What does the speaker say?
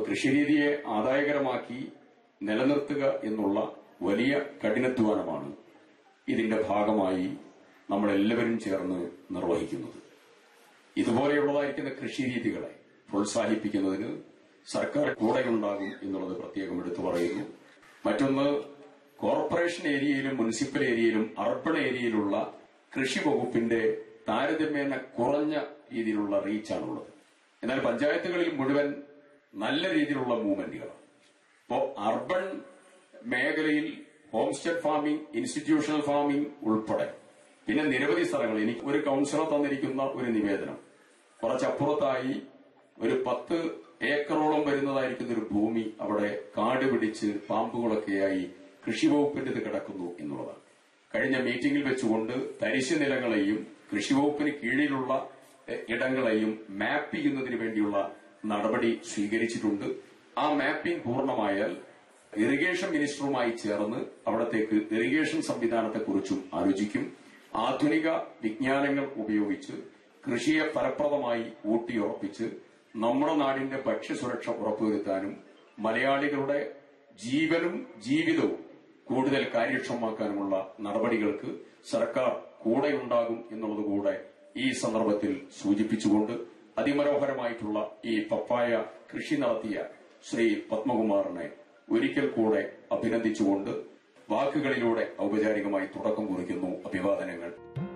കൃഷിരീതിയെ ആദായകരമാക്കി നിലനിർത്തുക എന്നുള്ള വലിയ കഠിനാധ്വാനമാണ് ഇതിന്റെ ഭാഗമായി നമ്മളെല്ലാവരും ചേർന്ന് നിർവഹിക്കുന്നത് ഇതുപോലെയുള്ളതായിരിക്കുന്ന കൃഷിരീതികളെ പ്രോത്സാഹിപ്പിക്കുന്നതിന് സർക്കാർ കൂടെയുണ്ടാകും എന്നുള്ളത് പ്രത്യേകം എടുത്തു പറയുന്നു മറ്റൊന്ന് കോർപ്പറേഷൻ ഏരിയയിലും മുനിസിപ്പൽ ഏരിയയിലും അർബൺ ഏരിയയിലുള്ള കൃഷി വകുപ്പിന്റെ താരതമ്യേന കുറഞ്ഞ രീതിയിലുള്ള റീച്ചാണുള്ളത് എന്നാൽ പഞ്ചായത്തുകളിൽ മുഴുവൻ നല്ല രീതിയിലുള്ള മൂവ്മെന്റുകളാണ് ഇപ്പോ അർബൻ മേഖലയിൽ home stay farming institutional farming ഉൾപ്പെടെ പിന്നെ നിരവധി സ്ഥലങ്ങൾ എനിക്ക് ഒരു കൌൺസിലർ തന്നിരിക്കുന്ന ഒരു നിവേദനം കുറച്ചപ്പുറത്തായി ഒരു പത്ത് ഏക്കറോളം വരുന്നതായിരിക്കുന്ന ഒരു ഭൂമി അവിടെ കാട് പിടിച്ച് പാമ്പുകളൊക്കെയായി കൃഷി വകുപ്പിന്റേത് കിടക്കുന്നു എന്നുള്ളതാണ് കഴിഞ്ഞ മീറ്റിംഗിൽ വെച്ചുകൊണ്ട് തരിശു നിലങ്ങളെയും കൃഷി വകുപ്പിന് കീഴിലുള്ള എഹ്, ഇടങ്ങളെയും മാപ്പ് ചെയ്യുന്നതിന് വേണ്ടിയുള്ള നടപടി സ്വീകരിച്ചിട്ടുണ്ട് ആ മാപ്പിംഗ് പൂർണ്ണമായാൽ ഇറിഗേഷൻ മിനിസ്റ്ററുമായി ചേർന്ന് അവിടത്തേക്ക് ഇറിഗേഷൻ സംവിധാനത്തെക്കുറിച്ചും ആലോചിക്കും ആധുനിക വിജ്ഞാനങ്ങൾ ഉപയോഗിച്ച് കൃഷിയെ ഫലപ്രദമായി ഊട്ടിയുറപ്പിച്ച് നമ്മുടെ നാടിന്റെ ഭക്ഷ്യസുരക്ഷ ഉറപ്പുവരുത്താനും മലയാളികളുടെ ജീവനും ജീവിതവും കൂടുതൽ കാര്യക്ഷമമാക്കാനുമുള്ള നടപടികൾക്ക് സർക്കാർ കൂടെയുണ്ടാകും എന്നുള്ളത് കൂടെ ഈ സന്ദർഭത്തിൽ സൂചിപ്പിച്ചുകൊണ്ട് അതിമനോഹരമായിട്ടുള്ള ഈ പപ്പായ കൃഷി നടത്തിയ ശ്രീ പത്മകുമാറിനെ ഒരിക്കൽ കൂടെ അഭിനന്ദിച്ചുകൊണ്ട് വാക്കുകളിലൂടെ ഔപചാരികമായി തുടക്കം കുറിക്കുന്നു അഭിവാദനങ്ങൾ